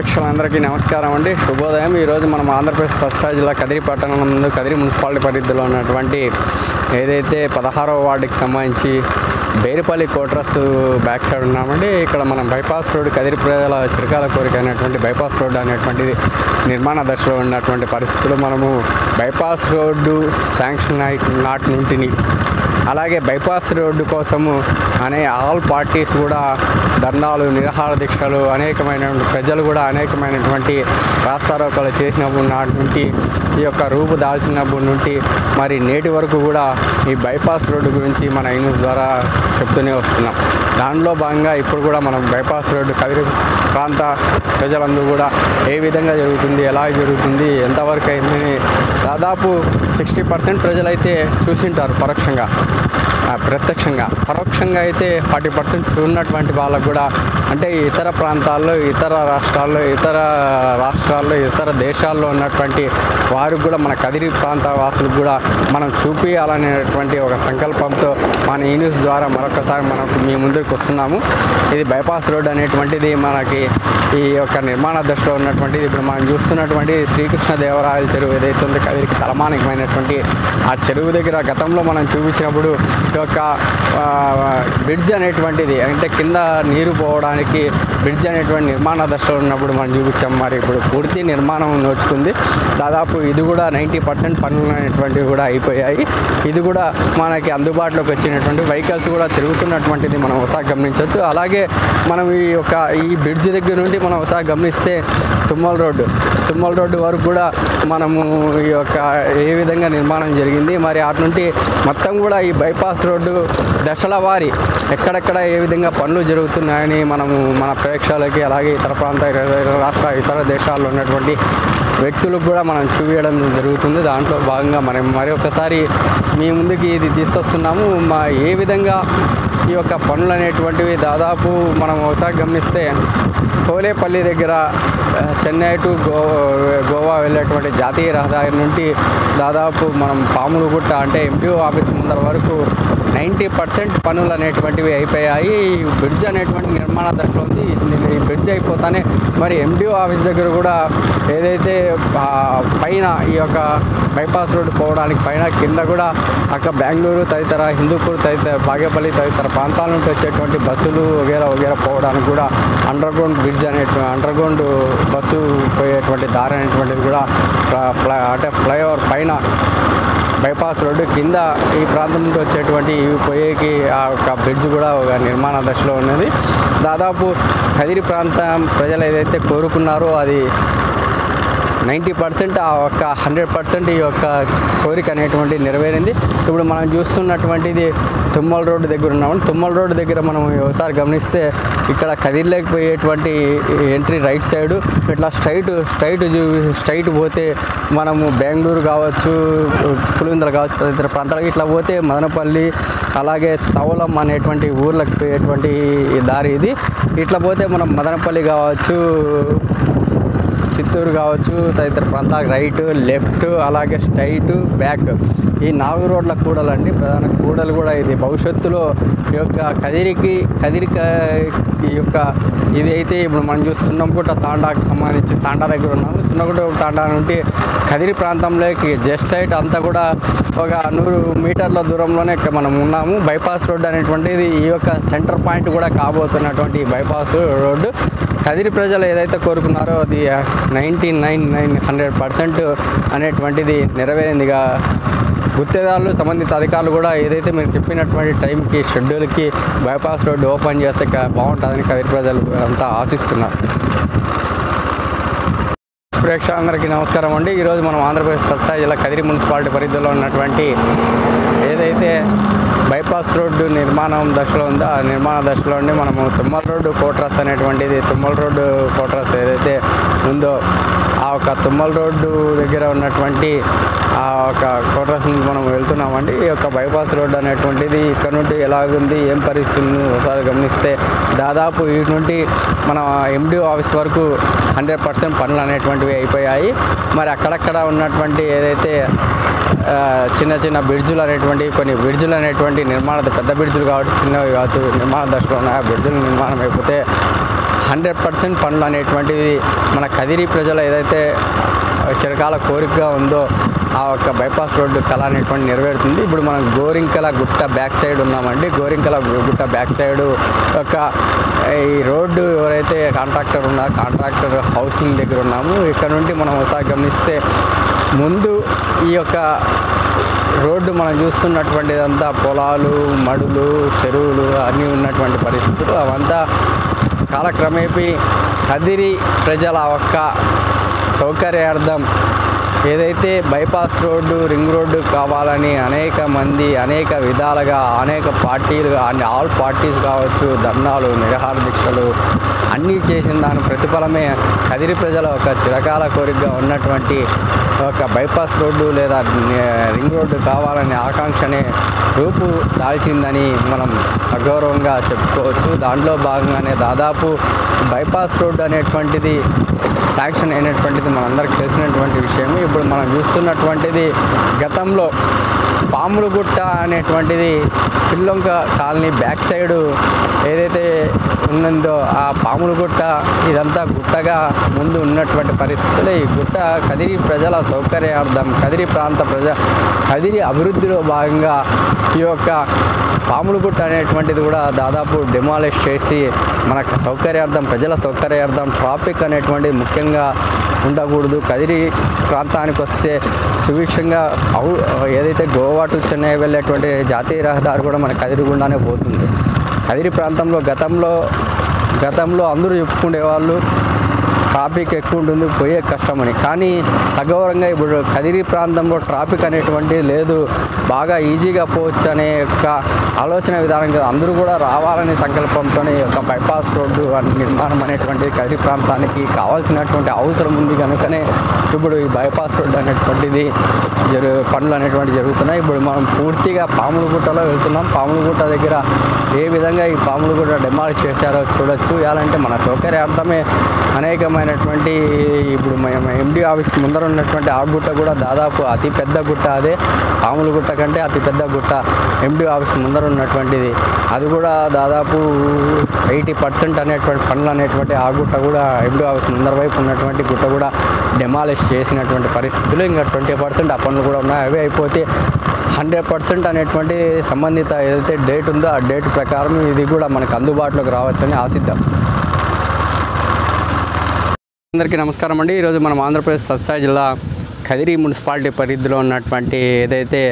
ప్రేక్షకులందరికీ నమస్కారం అండి శుభోదయం ఈరోజు మనం ఆంధ్రప్రదేశ్ స్వస్థ జిల్లా కదిరి పట్టణం ముందు కదిరి మున్సిపాలిటీ పరిధిలో ఉన్నటువంటి ఏదైతే పదహారవ వార్డుకి సంబంధించి బేరిపల్లి కోట్రస్ బ్యాక్ సైడ్ ఉన్నామండి ఇక్కడ మనం బైపాస్ రోడ్ కదిరి ప్రజల చిరకాల కోరిక అనేటువంటి బైపాస్ రోడ్ అనేటువంటిది నిర్మాణ దశలో ఉన్నటువంటి పరిస్థితులు మనము బైపాస్ రోడ్డు శాంక్షన్ అయి- నాటి నుంటిని అలాగే బైపాస్ రోడ్డు కోసము అనే ఆల్ పార్టీస్ కూడా ధర్నాలు నిరాహార దీక్షలు అనేకమైన ప్రజలు కూడా అనేకమైనటువంటి రాస్తారోకలు చేసినప్పుడు నాటి నుండి ఈ యొక్క రూపు దాల్చినప్పటి నుండి మరి నేటి వరకు కూడా ఈ బైపాస్ రోడ్డు గురించి మన న్యూస్ ద్వారా చెప్తూనే వస్తున్నాం దానిలో భాగంగా ఇప్పుడు కూడా మనం బైపాస్ రోడ్డు కదిరి ప్రాంత ప్రజలందరూ కూడా ఏ విధంగా జరుగుతుంది ఎలా జరుగుతుంది ఎంతవరకు అయిందని దాదాపు సిక్స్టీ పర్సెంట్ ప్రజలైతే చూసింటారు పరోక్షంగా ఆ, ప్రత్యక్షంగా పరోక్షంగా అయితే ఫార్టీ పర్సెంట్ చూడనటువంటి వాళ్ళకు కూడా అంటే ఇతర ప్రాంతాల్లో ఇతర రాష్ట్రాల్లో ఇతర రాష్ట్రాల్లో ఇతర దేశాల్లో ఉన్నటువంటి వారికి కూడా మన కదిరి ప్రాంత వాసులకు కూడా మనం చూపించాలనేటువంటి ఒక సంకల్పంతో మన ఈ న్యూస్ ద్వారా మరొకసారి మనకు మీ ముందుకు వస్తున్నాము ఇది బైపాస్ రోడ్ అనేటువంటిది మనకి ఈ యొక్క నిర్మాణ దశలో ఉన్నటువంటిది ఇప్పుడు మనం చూస్తున్నటువంటి శ్రీకృష్ణ దేవరాయల చెరువు ఏదైతే ఉందో కదిరికి తలమానికమైనటువంటి ఆ చెరువు దగ్గర గతంలో మనం చూపించినప్పుడు ఈ యొక్క ఆ, బ్రిడ్జ్ అనేటువంటిది అంటే కింద నీరు పోవడానికి బ్రిడ్జ్ అనేటువంటి నిర్మాణ దశలో ఉన్నప్పుడు మనం చూపించాం మరి ఇప్పుడు పూర్తి నిర్మాణం నోచుకుంది దాదాపు ఇది కూడా నైంటీ పర్సెంట్ పనులు అనేటువంటివి కూడా అయిపోయాయి ఇది కూడా మనకి అందుబాటులోకి వచ్చినటువంటి వెహికల్స్ కూడా తిరుగుతున్నటువంటిది మనం ఒకసారి గమనించవచ్చు అలాగే మనం ఈ యొక్క ఈ బ్రిడ్జ్ దగ్గర నుండి మనం ఒకసారి గమనిస్తే తుమ్మల రోడ్డు తుమ్మల రోడ్డు వరకు కూడా మనము ఈ యొక్క ఏ విధంగా నిర్మాణం జరిగింది మరి అటు నుండి మొత్తం కూడా ఈ బైపాస్ రోడ్డు దశల వారి ఎక్కడెక్కడ ఏ విధంగా పనులు జరుగుతున్నాయని మనము మన ప్రేక్షకులకి అలాగే ఇతర ప్రాంత ఇతర రాష్ట్ర ఇతర దేశాల్లో ఉన్నటువంటి వ్యక్తులకు కూడా మనం చూపించడం జరుగుతుంది దాంట్లో భాగంగా మనం మరి ఒకసారి మీ ముందుకి ఇది తీసుకొస్తున్నాము మా ఏ విధంగా ఈ యొక్క పనులు అనేటువంటివి దాదాపు మనం ఒకసారి గమనిస్తే కోలేపల్లి దగ్గర ఆ, చెన్నై టు గో గోవా వెళ్ళేటువంటి జాతీయ రహదారి నుండి దాదాపు మనం పాములు గుట్ట అంటే ఎంపీఓ ఆఫీస్ ముందర వరకు నైంటీ పర్సెంట్ పనులు అనేటువంటివి అయిపోయాయి ఈ బ్రిడ్జ్ అనేటువంటి నిర్మాణ దశలో ఉంది ఈ బ్రిడ్జ్ అయిపోతానే మరి ఎండిఓ ఆఫీస్ దగ్గర కూడా ఏదైతే ఆ, పైన ఈ యొక్క బైపాస్ రోడ్ పోవడానికి పైన కింద కూడా అక్కడ బెంగళూరు తదితర హిందూపూర్ తదితర బాగేపల్లి తదితర ప్రాంతాల నుండి వచ్చేటువంటి బస్సులు వగేరా వగేరా పోవడానికి కూడా అండర్ గ్రౌండ్ బ్రిడ్జ్ అనేటువంటి అండర్ గ్రౌండ్ బస్సు పోయేటువంటి దారి అనేటువంటిది కూడా ఫ్ల- ఫ్లై అంటే ఫ్లైఓవర్ పైన బైపాస్ రోడ్డు కింద ఈ ప్రాంతం నుండి వచ్చేటువంటి ఇవి పోయేకి ఆ యొక్క బ్రిడ్జ్ కూడా ఒక నిర్మాణ దశలో ఉన్నది దాదాపు కదిరి ప్రాంతం ప్రజలు ఏదైతే కోరుకున్నారో అది నైంటీ పర్సెంట్ ఆ యొక్క హండ్రెడ్ పర్సెంట్ ఈ యొక్క కోరిక అనేటువంటి నెరవేరింది ఇప్పుడు మనం చూస్తున్నటువంటిది తుమ్మల రోడ్డు దగ్గర ఉన్నాము తుమ్మల రోడ్డు దగ్గర మనం ఒకసారి గమనిస్తే ఇక్కడ కదిరిలోకి పోయేటువంటి ఎంట్రీ రైట్ సైడ్ ఇట్లా స్ట్రైట్ స్ట్రైట్ స్ట్రైట్ పోతే మనము బెంగళూరు కావచ్చు పులివెందులు కావచ్చు తదితర ప్రాంతాలకు ఇట్లా పోతే మదనపల్లి అలాగే తవలం అనేటువంటి ఊర్లకు పోయేటువంటి దారి ఇది ఇట్లా పోతే మనం మదనపల్లి కావచ్చు చిత్తూరు కావచ్చు తదితర ప్రాంతాలకు రైట్ లెఫ్ట్ అలాగే స్ట్రైట్ బ్యాక్ ఈ నాలుగు రోడ్ల కూడలండి ప్రధాన కూడలు కూడా ఇది భవిష్యత్తులో ఈ యొక్క కదిరికి కదిరిక ఈ యొక్క ఇది అయితే ఇప్పుడు మనం చూస్తున్నాం కూడా తాండాకు సంబంధించి తాండా దగ్గర ఉన్నాము సున్నగుట్ట తాండా నుండి కదిరి ప్రాంతంలోకి జస్ట్ రైట్ అంతా కూడా ఒక నూరు మీటర్ల దూరంలోనే ఇక్కడ మనం ఉన్నాము బైపాస్ రోడ్ అనేటువంటిది ఈ యొక్క సెంటర్ పాయింట్ కూడా కాబోతున్నటువంటి ఈ బైపాస్ రోడ్డు కదిరి ప్రజలు ఏదైతే కోరుకున్నారో అది ninety nine nine hundred percent అనేటువంటిది నెరవేరిందిగా గుత్తేదారులు సంబంధిత అధికారులు కూడా ఏదైతే మీరు చెప్పినటువంటి టైంకి షెడ్యూల్కి బైపాస్ రోడ్డు ఓపెన్ చేస్తే క- బాగుంటుందని కదిరి ప్రజలు అంతా ఆశిస్తున్నారు ప్రేక్షకులందరికీ నమస్కారం అండి ఈరోజు మనం ఆంధ్రప్రదేశ్ సత్సాయి జిల్లా కదిరి మున్సిపాలిటీ పరిధిలో ఉన్నటువంటి ఏదైతే బైపాస్ రోడ్డు నిర్మాణం దశలో ఉందో ఆ నిర్మాణ దశలో ఉండి మనము తుమ్మల రోడ్డు కోట్రస్ అనేటువంటిది తుమ్మల రోడ్డు కోట్రస్ ఏదైతే ఉందో ఆ ఒక తుమ్మల రోడ్డు దగ్గర ఉన్నటువంటి ఆ ఒక కోట్రస్ నుంచి మనం వెళ్తున్నామండి ఈ యొక్క బైపాస్ రోడ్డు అనేటువంటిది ఇక్కడ నుండి ఎలాగుంది ఏం పరిస్థితులను ఒకసారి గమనిస్తే దాదాపు ఈ నుండి మన ఎండిఓ ఆఫీస్ వరకు హండ్రెడ్ పర్సెంట్ పనులు అనేటువంటివి అయిపోయాయి మరి అక్కడక్కడ ఉన్నటువంటి ఏదైతే ఆ, చిన్న చిన్న బ్రిడ్జులు అనేటువంటి కొన్ని బ్రిడ్జులు అనేటువంటి నిర్మాణ పెద్ద బ్రిడ్జులు కాబట్టి చిన్నవి కావచ్చు నిర్మాణ దశలో ఉన్నాయి ఆ బ్రిడ్జులు నిర్మాణం అయిపోతే హండ్రెడ్ పర్సెంట్ పనులు అనేటువంటివి మన కదిరి ప్రజలు ఏదైతే చిరకాల కోరికగా ఉందో ఆ ఒక్క బైపాస్ రోడ్డు కళ అనేటువంటి నెరవేరుతుంది ఇప్పుడు మనం గోరింకల గుట్ట బ్యాక్ సైడ్ ఉన్నామండి గోరింకల గుట్ట బ్యాక్ సైడ్ ఒక ఈ రోడ్డు ఎవరైతే కాంట్రాక్టర్ ఉన్నారో కాంట్రాక్టర్ హౌసింగ్ దగ్గర ఉన్నాము ఇక్కడ నుండి మనం ఒకసారి గమనిస్తే ముందు ఈ యొక్క రోడ్డు మనం చూస్తున్నటువంటిదంతా పొలాలు మడులు చెరువులు అన్నీ ఉన్నటువంటి పరిస్థితులు అవంతా కాలక్రమేపీ కదిరి ప్రజల ఒక్క సౌకర్యార్థం ఏదైతే బైపాస్ రోడ్డు రింగ్ రోడ్డు కావాలని అనేక మంది అనేక విధాలుగా అనేక పార్టీలు అన్ని ఆల్ పార్టీస్ కావచ్చు ధర్నాలు నిరహార దీక్షలు అన్నీ చేసిన దాని ప్రతిఫలమే కదిరి ప్రజల ఒక చిరకాల కోరికగా ఉన్నటువంటి ఒక బైపాస్ రోడ్డు లేదా రింగ్ రోడ్డు కావాలనే ఆకాంక్షనే రూపు దాల్చిందని మనం సగౌరవంగా చెప్పుకోవచ్చు దాంట్లో భాగంగానే దాదాపు బైపాస్ రోడ్డు అనేటువంటిది శాంక్షన్ అయినటువంటిది మనందరికి తెలిసినటువంటి విషయం ఇప్పుడు మనం చూస్తున్నటువంటిది గతంలో పాములగుట్ట అనేటువంటిది పిల్లొంక కాలనీ బ్యాక్ సైడు ఏదైతే ఉన్నదో ఆ పాములగుట్ట ఇదంతా గుట్టగా ముందు ఉన్నటువంటి పరిస్థితులు ఈ గుట్ట కదిరి ప్రజల సౌకర్యార్థం కదిరి ప్రాంత ప్రజ కదిరి అభివృద్ధిలో భాగంగా ఈ యొక్క పాములగుట్ట అనేటువంటిది కూడా దాదాపు డిమాలిష్ చేసి మనకు సౌకర్యార్థం ప్రజల సౌకర్యార్థం ట్రాఫిక్ అనేటువంటిది ముఖ్యంగా ఉండకూడదు కదిరి ప్రాంతానికి వస్తే సుభిక్షంగా అవు ఏదైతే గోవా టు చెన్నై వెళ్ళేటువంటి జాతీయ రహదారి కూడా మన కదిరి గుండానే పోతుంది కదిరి ప్రాంతంలో గతంలో గతంలో అందరూ చెప్పుకునే వాళ్ళు ట్రాఫిక్ ఎక్కువ ఉంటుంది పోయే కష్టమని కానీ సగౌరవంగా ఇప్పుడు కదిరి ప్రాంతంలో ట్రాఫిక్ అనేటువంటిది లేదు బాగా ఈజీగా పోవచ్చు అనే యొక్క ఆలోచన విధానంగా అందరూ కూడా రావాలనే సంకల్పంతో ఈ యొక్క బైపాస్ రోడ్డు అనే నిర్మాణం అనేటువంటిది కదిరి ప్రాంతానికి కావాల్సినటువంటి అవసరం ఉంది కనుకనే ఇప్పుడు ఈ బైపాస్ రోడ్డు అనేటువంటిది జరు పనులు అనేటువంటి జరుగుతున్నాయి ఇప్పుడు మనం పూర్తిగా పాములగుట్టలో వెళ్తున్నాం పాములగుట్ట దగ్గర ఏ విధంగా ఈ పాములగుట్ట డెమాలిష్ చేశారో చూడొచ్చు ఎలాంటే మన సౌకర్యార్థమే అనేకమైనటువంటి ఇప్పుడు మేము ఎండి ఆఫీస్ ముందర ఉన్నటువంటి ఆ గుట్ట కూడా దాదాపు అతి పెద్ద గుట్ట అదే పాముల గుట్ట కంటే అతి పెద్ద గుట్ట ఎండి ఆఫీస్ ముందర ఉన్నటువంటిది అది కూడా దాదాపు ఎయిటీ పర్సెంట్ అనేటువంటి పనులు అనేటువంటి ఆ గుట్ట కూడా ఎండి ఆఫీస్ ముందర వైపు ఉన్నటువంటి గుట్ట కూడా డెమాలిష్ చేసినటువంటి పరిస్థితులు ఇంకా ట్వంటీ పర్సెంట్ ఆ పనులు కూడా ఉన్నాయి అవి అయిపోతే హండ్రెడ్ పర్సెంట్ అనేటువంటి సంబంధిత ఏదైతే డేట్ ఉందో ఆ డేట్ ప్రకారం ఇది కూడా మనకు అందుబాటులోకి రావచ్చని ఆశిద్దాం అందరికీ నమస్కారం అండి ఈరోజు మనం ఆంధ్రప్రదేశ్ సత్సాయి జిల్లా కదిరి మున్సిపాలిటీ పరిధిలో ఉన్నటువంటి ఏదైతే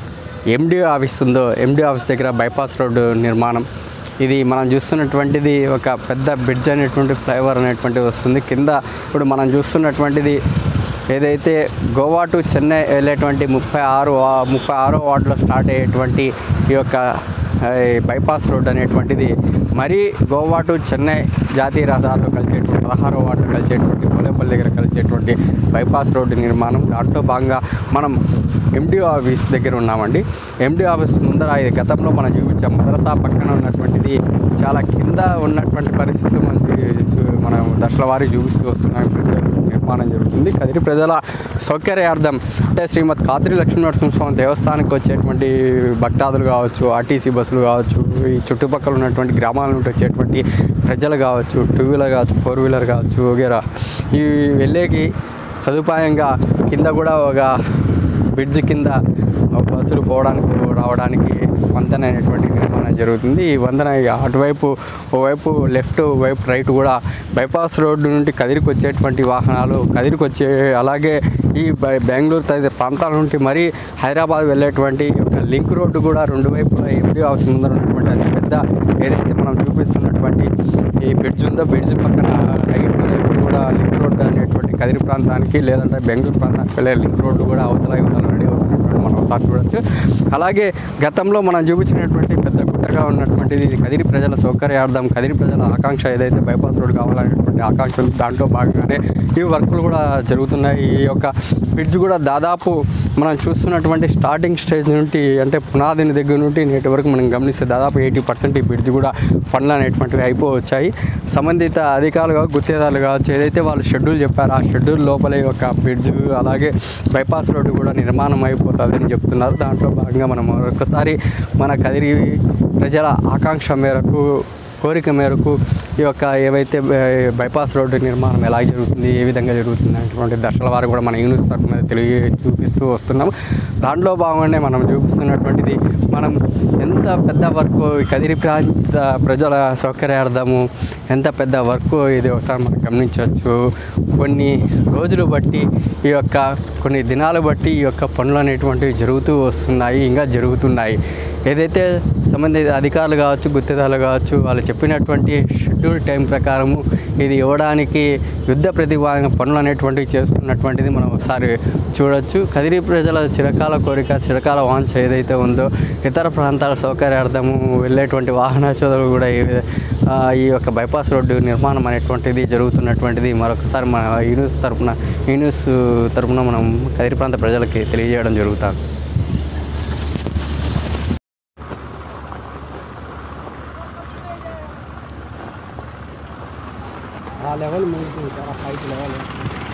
ఎండి ఆఫీస్ ఉందో ఎండి ఆఫీస్ దగ్గర బైపాస్ రోడ్డు నిర్మాణం ఇది మనం చూస్తున్నటువంటిది ఒక పెద్ద బ్రిడ్జ్ అనేటువంటి ఫ్లైఓవర్ అనేటువంటిది వస్తుంది కింద ఇప్పుడు మనం చూస్తున్నటువంటిది ఏదైతే గోవా టు చెన్నై వెళ్ళేటువంటి ముప్పై ఆరు వా- ముప్పై ఆరో వార్డులో స్టార్ట్ అయ్యేటువంటి ఈ యొక్క ఆ, ఈ బైపాస్ రోడ్ అనేటువంటిది మరీ గోవా టు చెన్నై జాతీయ రహదారులు కలిసేటువంటి పదహారో వార్డులో కలిసేటువంటి పోలేపల్లి దగ్గర కలిసేటువంటి బైపాస్ రోడ్డు నిర్మాణం దాంట్లో భాగంగా మనం ఎండిఓ ఆఫీస్ దగ్గర ఉన్నామండి ఎండిఓ ఆఫీస్ ముందర ఇది గతంలో మనం చూపించాం మదరసా పక్కన ఉన్నటువంటిది చాలా కింద ఉన్నటువంటి పరిస్థితులు మనం చూ- చూ- మనం దశల వారీ చూపిస్తూ వస్తున్నాం ఇప్పుడు జరు- నిర్మాణం జరుగుతుంది కదిరి ప్రజల సౌకర్యార్థం అంటే శ్రీమద్ కాతిరి లక్ష్మీనరసింహస్వామి దేవస్థానానికి వచ్చేటువంటి భక్తాదులు కావచ్చు ఆర్టీసీ బస్సులు కావచ్చు ఈ చుట్టుపక్కల ఉన్నటువంటి గ్రామాల నుండి వచ్చేటువంటి ప్రజలు కావచ్చు టూ వీలర్ కావచ్చు ఫోర్ వీలర్ కావచ్చు వగేరా ఈ వెళ్ళేకి సదుపాయంగా కింద కూడా ఒక బ్రిడ్జ్ కింద బస్సులు పోవడానికి రావడానికి వంతెన అనేటువంటి నిర్మాణం జరుగుతుంది ఈ వంతెన ఇక అటువైపు ఓవైపు లెఫ్ట్ వైపు రైట్ కూడా బైపాస్ రోడ్డు నుండి కదిరికి వచ్చేటువంటి వాహనాలు కదిరికి వచ్చే అలాగే ఈ బై- బెంగళూరు తదితర ప్రాంతాల నుండి మరీ హైదరాబాద్ వెళ్ళేటువంటి ఒక లింక్ రోడ్డు కూడా రెండు వైపులా ఎండి హౌస్ ముందర ఉన్నటువంటి అతి పెద్ద ఏదైతే మనం చూపిస్తున్నటువంటి ఈ బ్రిడ్జ్ ఉందో బ్రిడ్జ్ పక్కన రైట్ లెఫ్ట్ కూడా లింక్ రోడ్డు అనేటువంటి కదిరి ప్రాంతానికి లేదంటే బెంగళూరు ప్రాంతానికి వెళ్ళే లింక్ రోడ్డు కూడా అవతల ఇవతల రెడీ అవుతున్నటువంటి మనం ఒకసారి చూడొచ్చు అలాగే గతంలో మనం చూపించినటువంటి పెద్ద గుట్టగా ఉన్నటువంటిది ఇది కదిరి ప్రజల సౌకర్యార్థం కదిరి ప్రజల ఆకాంక్ష ఏదైతే బైపాస్ రోడ్ కావాలనేటువంటి ఆకాంక్ష ఉంది, దాంట్లో భాగంగానే ఈ వర్కులు కూడా జరుగుతున్నాయి ఈ యొక్క బ్రిడ్జ్ కూడా దాదాపు మనం చూస్తున్నటువంటి స్టార్టింగ్ స్టేజ్ నుండి అంటే పునాదిని దగ్గర నుండి నేటి వరకు మనం గమనిస్తే దాదాపు ఎయిటీ పర్సెంట్ ఈ బ్రిడ్జ్ కూడా పనులు అనేటువంటివి అయిపోవచ్చాయి సంబంధిత అధికారులు కావచ్చు గుత్తేదారులు కావచ్చు ఏదైతే వాళ్ళు షెడ్యూల్ చెప్పారో ఆ షెడ్యూల్ లోపలే ఒక బ్రిడ్జ్ అలాగే బైపాస్ రోడ్డు కూడా నిర్మాణం అయిపోతుందని చెప్తున్నారు దాంట్లో భాగంగా మనం మరొకసారి మన కదిరి ప్రజల ఆకాంక్ష మేరకు కోరిక మేరకు ఈ యొక్క ఏవైతే బై- బైపాస్ రోడ్డు నిర్మాణం ఎలా జరుగుతుంది ఏ విధంగా జరుగుతుంది అనేటువంటి దశల వారు కూడా మన యూనిస్ తరఫున తెలియ చూపిస్తూ వస్తున్నాం దాంట్లో భాగంగానే మనం చూపిస్తున్నటువంటిది మనం ఎంత పెద్ద వర్క్ ఈ కదిరి ప్రాంత ప్రజల సౌకర్యార్థము ఎంత పెద్ద వర్క్ ఇది ఒకసారి మనం గమనించవచ్చు కొన్ని రోజులు బట్టి ఈ యొక్క కొన్ని దినాలు బట్టి ఈ యొక్క పనులు అనేటువంటివి జరుగుతూ వస్తున్నాయి ఇంకా జరుగుతున్నాయి ఏదైతే సంబంధిత అధికారులు కావచ్చు గుత్తేదారులు కావచ్చు వాళ్ళు చెప్పినటువంటి షెడ్యూల్ టైం ప్రకారము ఇది ఇవ్వడానికి యుద్ధ ప్రతిపాదన పనులు అనేటువంటివి చేస్తున్నటువంటిది మనం ఒకసారి చూడొచ్చు కదిరి ప్రజల చిరకాల కోరిక చిరకాల వాంఛ ఏదైతే ఉందో ఇతర ప్రాంతాల సౌకర్యార్థము వెళ్ళేటువంటి వాహన చోదలు కూడా ఈ వి- ఆ, ఈ యొక్క బైపాస్ రోడ్డు నిర్మాణం అనేటువంటిది జరుగుతున్నటువంటిది మరొకసారి మన యూనిస్ తరపున యూనిస్ తరపున మనం కదిరి ప్రాంత ప్రజలకి తెలియజేయడం జరుగుతుంది ఆ లెవెల్ ముందు హైట్ లెవెల్